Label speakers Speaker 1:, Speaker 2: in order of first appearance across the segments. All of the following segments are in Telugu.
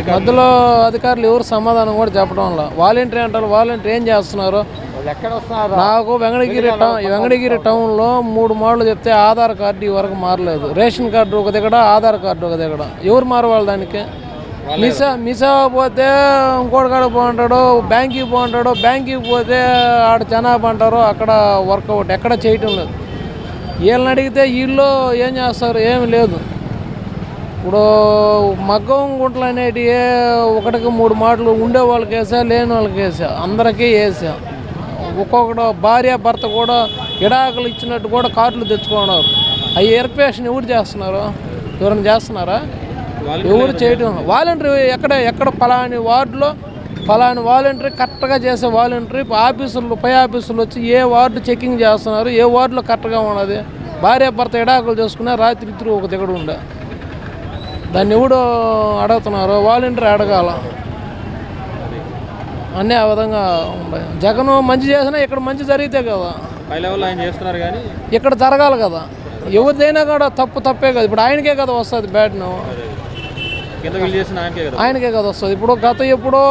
Speaker 1: మధ్యలో అధికారులు ఎవరు సమాధానం కూడా చెప్పడం వల్ల వాలంటీర్ అంటారు వాలంటీర్ ఏం చేస్తున్నారు
Speaker 2: వాళ్ళు ఎక్కడ వస్తున్నారు
Speaker 1: నాకు వెంకటగిరి టౌన్ వెంకటగిరి టౌన్లో మూడు మార్లు చెప్తే ఆధార్ కార్డు ఈ వరకు మారలేదు రేషన్ కార్డు ఒక దగ్గర ఆధార్ కార్డు ఒక దగ్గర ఎవరు మారవాలి దానికి మిసా మిసా పోతే ఇంకోటి కాడ పోంటాడు బ్యాంక్కి పోంటాడు బ్యాంక్కి పోతే ఆడ జనాభా అంటారు అక్కడ వర్కౌట్ ఎక్కడ చేయటం లేదు వీళ్ళని అడిగితే వీళ్ళు ఏం చేస్తారు ఏమి లేదు ఇప్పుడు మగ్గం గుంటలు అనేటివి ఒకటికి మూడు మాటలు ఉండే వాళ్ళకి వేసా లేని వాళ్ళకి వేసా అందరికీ వేసా ఒక్కొక్కడు భార్య భర్త కూడా ఇడాకులు ఇచ్చినట్టు కూడా కార్డులు తెచ్చుకున్నారు అవి ఎర్పేషన్ ఎవరు చేస్తున్నారు ఎవరైనా చేస్తున్నారా ఎవరు చేయటం వాలంటరీ ఎక్కడ ఎక్కడ ఫలాని వార్డులో ఫలాని వాలంటరీ కరెక్ట్గా చేసే వాలంటరీ ఆఫీసులు పై ఆఫీసులు వచ్చి ఏ వార్డు చెకింగ్ చేస్తున్నారు ఏ వార్డులో కరెక్ట్గా ఉన్నది భార్య భర్త ఇడాకులు చేసుకున్నా రాత్రి ఇద్దరు ఒక దగ్గర ఉండే దాన్ని ఎవడు అడుగుతున్నారు వాలంటీర్ అడగాల అన్నీ ఆ విధంగా ఉన్నాయి జగన్ మంచి చేసినా ఇక్కడ మంచి జరిగితే కదా
Speaker 3: పై లెవెల్లో ఆయన చేస్తున్నారు కానీ
Speaker 1: ఇక్కడ జరగాలి కదా ఎవరిదైనా కూడా తప్పు తప్పే కదా ఇప్పుడు ఆయనకే కదా వస్తుంది బ్యాట్ను
Speaker 3: కింద వీళ్ళు చేసిన ఆయనకే కదా
Speaker 1: ఆయనకే కదా వస్తుంది ఇప్పుడు గత ఎప్పుడో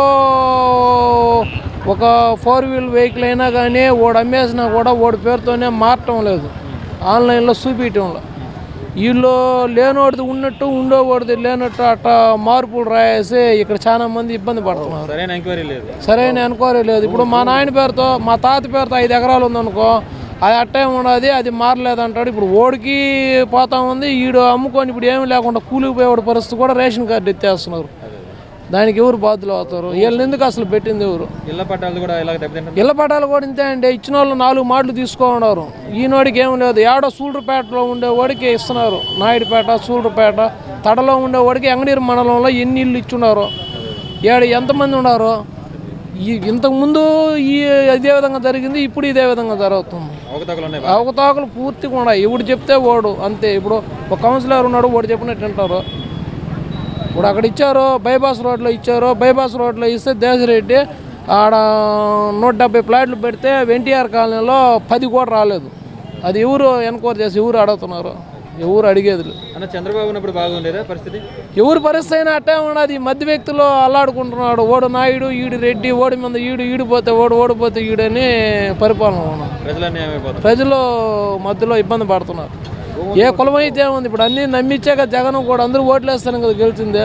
Speaker 1: ఒక ఫోర్ వీల్ వెహికల్ అయినా కానీ ఓడి అమ్మేసినా కూడా ఓడి పేరుతోనే మారటం లేదు ఆన్లైన్లో చూపించటంలో వీళ్ళు లేనోడిది ఉన్నట్టు ఉండేవాడిది లేనట్టు అట్లా మార్పులు రాయేసి ఇక్కడ చాలా మంది ఇబ్బంది పడుతున్నారు
Speaker 3: సరైన ఎంక్వైరీ లేదు
Speaker 1: సరైన ఎన్క్వైరీ లేదు ఇప్పుడు మా నాయన పేరుతో మా తాత పేరుతో ఐదు ఎకరాలు ఉందనుకో అది అట్టే ఉండదు అది మారలేదు అంటాడు ఇప్పుడు ఓడికి పోతా ఉంది ఈడు అమ్ముకొని ఇప్పుడు ఏమి లేకుండా కూలికి పోయేవాడి పరిస్థితి కూడా రేషన్ కార్డు ఎత్తేస్తున్నారు దానికి ఎవరు బాధ్యులు అవుతారు వీళ్ళని ఎందుకు అసలు పెట్టింది ఎవరు
Speaker 3: ఇళ్ల పట్టాలు కూడా ఇలాగ దెబ్బతింటారు
Speaker 1: ఇళ్ళ పట్టాలు కూడా ఇంతే అండి ఇచ్చిన వాళ్ళు నాలుగు మాటలు తీసుకోన్నారు ఈనాడికి ఏం లేదు ఏడో సూళ్ళూరుపేటలో ఉండేవాడికి ఇస్తున్నారు నాయుడుపేట సూళ్ళూరుపేట తడలో ఉండేవాడికి అంగనీరు మండలంలో ఎన్ని ఇల్లు ఇచ్చున్నారు ఏడు ఎంతమంది ఉన్నారు ఈ ఇంతకుముందు ఈ ఇదే విధంగా జరిగింది ఇప్పుడు ఇదే విధంగా జరుగుతుంది
Speaker 3: అవకతవకలు ఉన్నాయి
Speaker 1: అవకతవకలు పూర్తిగా ఉన్నాయి ఇప్పుడు చెప్తే ఓడు అంతే ఇప్పుడు ఒక కౌన్సిలర్ ఉన్నాడు వాడు చెప్పినట్టు వింటారు ఇప్పుడు అక్కడ ఇచ్చారు బైపాస్ రోడ్లో ఇచ్చారు బైపాస్ రోడ్లో ఇస్తే దేశరెడ్డి ఆడ నూట డెబ్బై ప్లాట్లు పెడితే ఎన్టీఆర్ కాలనీలో పది కూడా రాలేదు అది ఎవరు ఎన్క్వైరీ చేసి ఎవరు అడుగుతున్నారు ఎవరు అడిగేది లేదు.
Speaker 3: అన్న చంద్రబాబు ఉన్నప్పుడు బాగుండేదా పరిస్థితి
Speaker 1: ఎవరి పరిస్థితి అయినా అట్టే ఉన్నది ఈ మధ్య వ్యక్తులు అల్లాడుకుంటున్నాడు ఓడు నాయుడు ఈడు రెడ్డి ఓడి మీద ఈడు ఈడిపోతే ఓడు ఓడిపోతే ఈడు అని పరిపాలన ఉన్నది
Speaker 3: ప్రజలన్నీ ఏమైపోతారు
Speaker 1: ప్రజలు మధ్యలో ఇబ్బంది పడుతున్నారు ఏ కులం అయితే ఉంది ఇప్పుడు అన్నీ నమ్మించాక జగన్ కూడా అందరూ ఓట్లు వేస్తాను కదా గెలిచిందే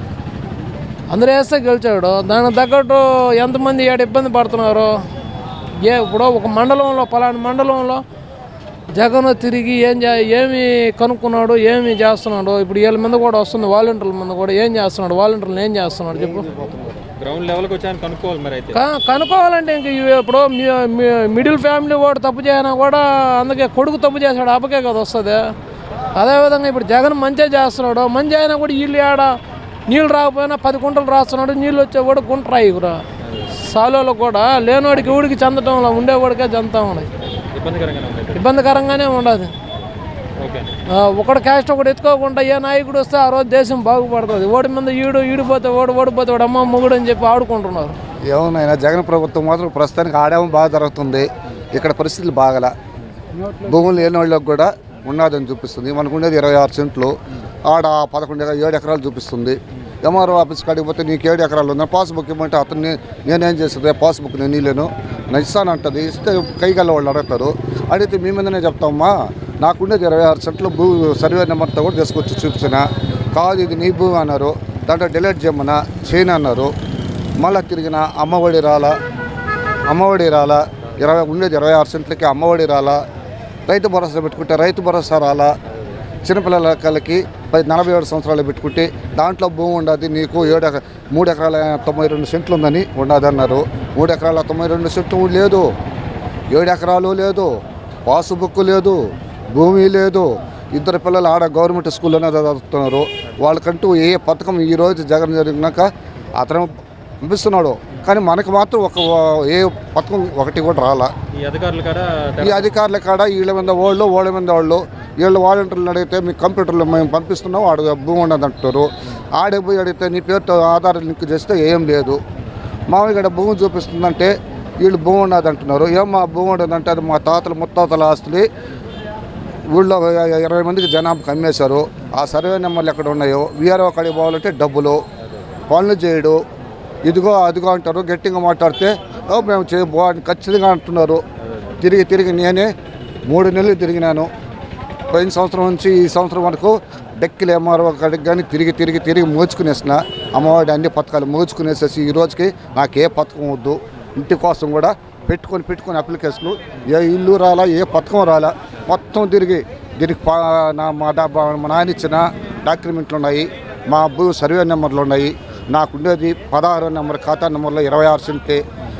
Speaker 1: అందరూ వేస్తే గెలిచాడు దానికి తగ్గట్టు ఎంతమంది ఏడు ఇబ్బంది పడుతున్నారు ఏ ఇప్పుడు ఒక మండలంలో పలానా మండలంలో జగన్ తిరిగి ఏం చే ఏమి కనుక్కున్నాడు ఏమి చేస్తున్నాడు ఇప్పుడు వీళ్ళ మీద కూడా వస్తుంది వాలంటీర్ల మీద కూడా ఏం చేస్తున్నాడు వాలంటీర్లు ఏం చేస్తున్నాడు చెప్పు
Speaker 3: గ్రౌండ్ లెవెల్కి వచ్చి ఆయన కనుక్కోవాలి మరి అయితే
Speaker 1: క- కనుక్కోవాలంటే ఇంక ఇవి ఇప్పుడు మీ- మీ- మిడిల్ ఫ్యామిలీ వాడు తప్పు చేయనా కూడా అందుకే కొడుకు తప్పు చేశాడు అప్పకే కదా వస్తుంది అదేవిధంగా ఇప్పుడు జగన్ మంచిగా చేస్తున్నాడు మంచి అయినా కూడా వీళ్ళు ఆడ నీళ్ళు రాకపోయినా పది గుంటలు రాస్తున్నాడు నీళ్ళు వచ్చేవాడు గుంట రాయికురా సాలోలో కూడా లేనివాడికి ఊడికి చెందటంలో ఉండేవాడికే చెందుతా ఉన్నాయి
Speaker 3: ఇబ్బందికరంగానే ఉంది అయితే.
Speaker 1: ఇబ్బందికరంగానే ఉండదు
Speaker 3: ఓకే
Speaker 1: ఆ, ఒకడు క్యాస్ట్ ఒకటి ఎత్తుకోకుండా ఏ నాయకుడు వస్తే ఆ రోజు దేశం బాగుపడుతుంది ఓడి మీద ఈడు ఈడిపోతే ఓడి ఓడిపోతే వాడు అమ్మ మొగుడు అని చెప్పి ఆడుకుంటున్నారు
Speaker 4: ఏమోనైనా జగన్ ప్రభుత్వం మాత్రం ప్రస్తుతానికి ఆడేమో బాగా జరుగుతుంది ఇక్కడ పరిస్థితులు బాగల భూములు లేని వాళ్ళకి కూడా ఉన్నదని చూపిస్తుంది మనకు ఉండేది ఇరవై ఆరు సెంట్లు ఆడ పదకొండు ఎకరా- ఏడు ఎకరాలు చూపిస్తుంది ఎంఆర్ఓ ఆఫీస్ కాడికి పోతే నీకు ఏడు ఎకరాలు ఉంది పాస్బుక్ ఇవ్వమంటే అతను నే- నేనేం చేస్తుంది పాస్బుక్ నేను ఇల్లేను నేను ఇస్తానంటది ఇస్తే కైగల్ల వాళ్ళు అడుగుతారు అడిగితే మీ మీదనే చెప్తామమ్మా నాకుండేది ఇరవై ఆరు సెంట్లు భూ సర్వే నెంబర్తో కూడా తీసుకొచ్చి చూపించిన కాదు ఇది నీ భూమి అన్నారు దాంట్లో డిలీట్ చేయమన్నా చేయను అన్నారు మళ్ళీ తిరిగిన అమ్మఒడి రాలా అమ్మఒడి రాలా ఇరవై ఉండేది ఇరవై ఆరు సెంట్లకి అమ్మఒడి రాలా రైతు భరోసా పెట్టుకుంటే రైతు భరోసా రాలా చిన్నపిల్లలకి పది నలభై ఏడు సంవత్సరాలు పెట్టుకుంటే దాంట్లో భూమి ఉండదు నీకు ఏడు ఎకరా మూడు ఎకరాల తొంభై రెండు సెంట్లు ఉందని ఉండదు అన్నారు మూడు ఎకరాల తొంభై రెండు సెంట్లు లేదు ఏడు ఎకరాలు లేదు పాస్బుక్ లేదు భూమి లేదు ఇద్దరు పిల్లలు ఆడ గవర్నమెంట్ స్కూల్లోనే చదువుతున్నారు వాళ్ళకంటూ ఏ పథకం ఈ రోజు జగన్ జరిగినాక అతను పంపిస్తున్నాడు కానీ మనకు మాత్రం ఒక ఏ పథకం ఒకటి కూడా రాలా
Speaker 3: ఈ అధికారులు కూడా
Speaker 4: ఈ అధికారుల కాడ వీళ్ళ మీద వాళ్ళు వాళ్ళ మీద వాళ్ళు వీళ్ళు వాలంటీర్లు అడిగితే మీ కంప్యూటర్లో మేము పంపిస్తున్నాం ఆడ భూమి ఉండదు అంటారు ఆడే పోయి అడిగితే నీ పేరుతో ఆధార్ లింక్ చేస్తే ఏం లేదు మామూలుగా ఈడ భూమి చూపిస్తుందంటే వీళ్ళు భూమి ఉన్నది అంటున్నారు ఏం మా భూమి ఉండదంటే అది మా తాతల ముత్తాతల ఆస్తులు ఊళ్ళో ఇరవై మందికి జనాభాకి అమ్మేశారు ఆ సర్వే నెంబర్లు ఎక్కడ ఉన్నాయో వీఆర్ఓ కాడికి పోవాలంటే డబ్బులు పనులు చేయడు ఇదిగో అదిగో అంటారు గట్టిగా మాట్లాడితే "ఓ, మేము చే బా- అని ఖచ్చితంగా అంటున్నారు తిరిగి తిరిగి నేనే మూడు నెలలు తిరిగినాను పోయిన సంవత్సరం నుంచి ఈ సంవత్సరం వరకు డెక్కిలు ఎంఆర్ఓ కాడికి కానీ తిరిగి తిరిగి తిరిగి మోచుకునేసిన అమ్మఒడి అన్ని పథకాలు మోచుకునేసేసి ఈ రోజుకి నాకు ఏ పథకం వద్దు ఇంటి కోసం కూడా పెట్టుకొని పెట్టుకొని అప్లికేషన్లు ఏ ఇల్లు రాలా ఏ పథకం రాలా మొత్తం తిరిగి దీనికి పా- నా మా డా- మా నాయన ఇచ్చిన డాక్యుమెంట్లు ఉన్నాయి మా భూ సర్వే నెంబర్లు ఉన్నాయి నాకుండేది పదహారు నెంబర్ ఖాతా నెంబర్లో ఇరవై ఆరు సెంటే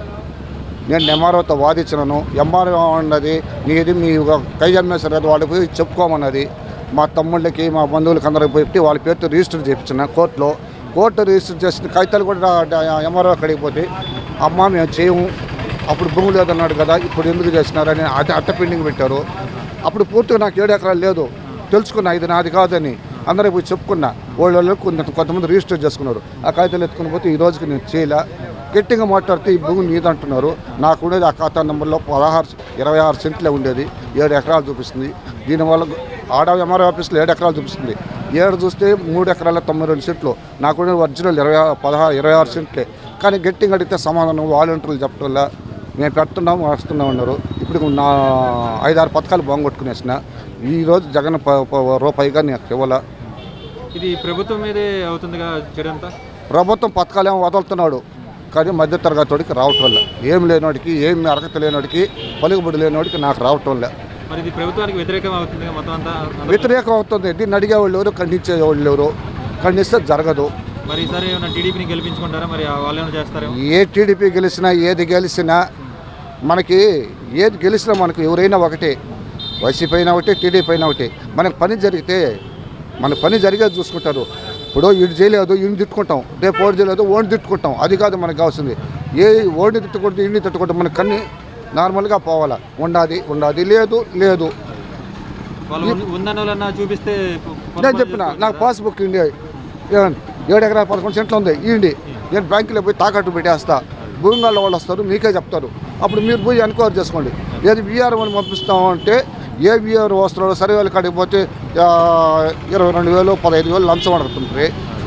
Speaker 4: నేను ఎంఆర్ఓతో వాదించినాను ఎంఆర్ఓ అన్నది నీది మీ కై అమ్మేశారు కదా వాళ్ళకి పోయి చెప్పుకోమన్నది మా తమ్ముళ్ళకి మా బంధువులకి అందరికి పెట్టి వాళ్ళ పేరుతో రిజిస్టర్ చేయించిన కోర్టులో కోర్టు రిజిస్టర్ చేసిన కాగితాలు కూడా ఎంఆర్ఓ అక్కడికి పోతే అమ్మ మేము చేయము అప్పుడు భూమి లేదన్నాడు కదా ఇప్పుడు ఎందుకు చేసినారని అట్ట అట్ట పెండింగ్ పెట్టారు అప్పుడు పూర్తిగా నాకు ఏడు ఎకరాలు లేదు తెలుసుకున్నా ఇది నాది కాదని అందరికి పోయి చెప్పుకున్నా వాళ్ళు వాళ్ళు కొంత కొంతమంది రిజిస్టర్ చేసుకున్నారు ఆ కాగితాలు ఎత్తుకుని పోతే ఈ రోజుకి నేను చేయలే గట్టిగా మాట్లాడితే ఈ భూమి నీదంటున్నారు నాకు ఉండేది ఆ ఖాతా నెంబర్లో పదహారు ఇరవై ఆరు సెంట్లే ఉండేది ఏడు ఎకరాలు చూపిస్తుంది దీనివల్ల ఆడ ఎంఆర్ఓ ఆఫీస్లో ఏడు ఎకరాలు చూపిస్తుంది ఏడు చూస్తే మూడు ఎకరాల తొంభై రెండు సెంట్లు నాకు ఉండేది ఒరిజినల్ ఇరవై ఆరు- పదహారు ఇరవై ఆరు సెంట్లే కానీ గట్టిగా అడిగితే సమాధానం వాలంటీర్లు చెప్పడం వల్ల మేము పెడుతున్నాం వస్తున్నాం అన్నారు ఇప్పుడు నా ఐదారు పథకాలు బాగొట్టుకునేసిన ఈరోజు జగన్ ప- ప- రూపాయిగా నాకు ఇవ్వాల
Speaker 3: ఇది ప్రభుత్వం మీదే అవుతుందిగా చెడంతా
Speaker 4: ప్రభుత్వం పథకాలు ఏమో వదులుతున్నాడు కానీ మధ్యతరగతికి రావటం లే ఏం లేనివాడికి ఏం అర్హత లేనివాడికి పలుకుబడి లేనివాడికి నాకు రావటం లే
Speaker 3: మరి ఇది ప్రభుత్వానికి వ్యతిరేకం అవుతుంది మొత్తం అంతా
Speaker 4: వ్యతిరేకం అవుతుంది దీన్ని అడిగే వాళ్ళు ఎవరు ఖండించే వాళ్ళు ఎవరు ఖండిస్తే జరగదు
Speaker 3: మరి ఈసారి ఏమైనా టీడీపీని గెలిపించుకుంటారా మరి వాళ్ళు ఏమైనా చేస్తారేమో
Speaker 4: ఏ టీడీపీ గెలిచినా ఏది గెలిచినా మనకి ఏది గెలిచినా మనకు ఎవరైనా ఒకటే వైసీపీ అయినా ఒకటి టీడీపీ అయినా ఒకటి మనకు పని జరిగితే మన పని జరిగేది చూసుకుంటారు ఇప్పుడు ఇటు చేయలేదు ఇన్ని తిట్టుకుంటాం రేపు ఓడి చేయలేదు ఓడి తిట్టుకుంటాం అది కాదు మనకు కావాల్సింది ఏ ఓడిని తిట్టుకుంటే ఇన్ని తిట్టుకుంటాం మనకు కన్ని నార్మల్గా పోవాలా ఉండాది ఉండాది లేదు లేదు
Speaker 3: వాళ్ళు ఉన్న- ఉందన్న వాళ్ళన్నా చూపిస్తే
Speaker 4: నేను చెప్పిన నాకు పాస్బుక్ ఇండి ఏమండి ఏడు ఎకరా పదకొండు సెంట్లు ఉంది ఇవ్వండి నేను బ్యాంకులో పోయి తాకట్టు పెట్టేస్తా భూమిగాళ్ళ వాళ్ళు వస్తారు మీకే చెప్తారు అప్పుడు మీరు పోయి ఎన్క్వైరీ చేసుకోండి ఏది బీఆర్ అని పంపిస్తాం అంటే ఏ బీఆర్ వస్తున్నాడో సర్వే వాళ్ళ కాడికి పోతే ఆ, ఇరవై రెండు వేలు పదహైదు వేలు లంచం అడుగుతుంటారు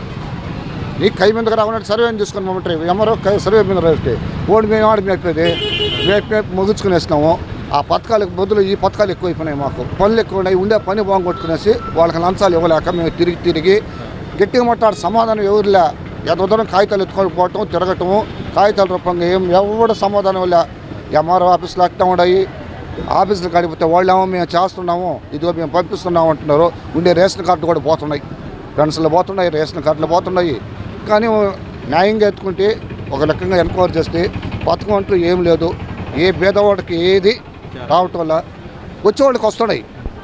Speaker 4: నీ కై మీదకి రాకుండా సర్వే తీసుకొని మమ్మంటారు ఎవరో కై సర్వే మీద రాస్తే ఓడి మేము ఆడి మేపేది మేపు మేపు ముగించుకునేసినాము ఆ పథకాలకు బదులు ఈ పథకాలు ఎక్కువైపోయినాయి మాకు పనులు ఎక్కువ ఉన్నాయి ఉండే పని బాగుకొట్టుకునేసి వాళ్ళకి లంచాలు ఇవ్వలేక మేము తిరిగి తిరిగి గట్టిగా మాట్లాడే సమాధానం ఎవరులే ఎంత దూరం కాగితాలు ఎత్తుకొని పోవటం తిరగటము కాగితాల రూపంగా ఏం ఎవరు సమాధానం లే ఎంఆర్ఓ ఆఫీసులో అట్టా ఉన్నాయి ఆఫీసులు కడిగిపోతే వాళ్ళేమో మేము చేస్తున్నాము ఇదిగో మేము పంపిస్తున్నాము అంటున్నారు ఉండే రేషన్ కార్డు కూడా పోతున్నాయి పెన్షన్లు పోతున్నాయి రేషన్ కార్డులు పోతున్నాయి కానీ న్యాయంగా ఎత్తుకుంటే ఒక రకంగా ఎన్క్వైరీ చేస్తే పథకం అంటూ ఏం లేదు ఏ పేదవాడికి ఏది రావటం వల్ల వచ్చేవాళ్ళకి వస్తున్నాయి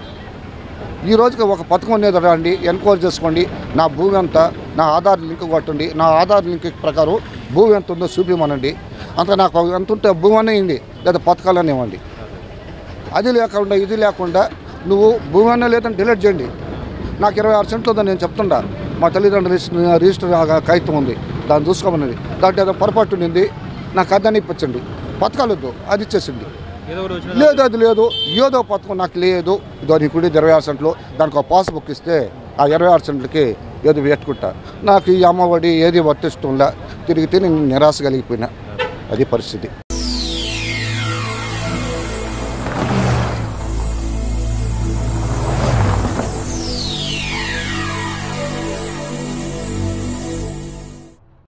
Speaker 4: ఈ రోజుకి ఒక పథకం అనేది రండి ఎన్క్వైరీ చేసుకోండి నా భూమి ఎంత నా ఆధార్ లింక్ కొట్టండి నా ఆధార్ లింక్ ప్రకారం భూమి ఎంత ఉందో చూపించమనండి అంత నాకు ఎంత ఉంటే భూమి అనే ఇవ్వండి లేదా పథకాలనే ఇవ్వండి అది లేకుండా ఇది లేకుండా నువ్వు భూమి అన్న లేదని డిలీట్ చేయండి నాకు ఇరవై ఆరు సెంట్లు ఉందని నేను చెప్తుండా మా తల్లిదండ్రులు రిజిస్టర్ రిజిస్టర్ ఆ కాగితం ఉంది దాన్ని చూసుకోమన్నది దాంట్లో ఏదో పొరపాటు ఉంది నాకు అదని ఇప్పించండి పథకాలు వద్దు అది ఇచ్చేసింది
Speaker 3: ఏదో ఒకటి వచ్చిన
Speaker 4: లేదు అది లేదు ఏదో పథకం నాకు లేదు ఇదో నీకు ఉండేది ఇరవై ఆరు సెంట్లు దానికి ఒక పాస్బుక్ ఇస్తే ఆ ఇరవై ఆరు సెంట్లకి ఏదో పెట్టుకుంటా నాకు ఈ అమ్మఒడి ఏది వర్తిస్తుందా తిరిగితే నేను నిరాశ కలిగిపోయినా అది పరిస్థితి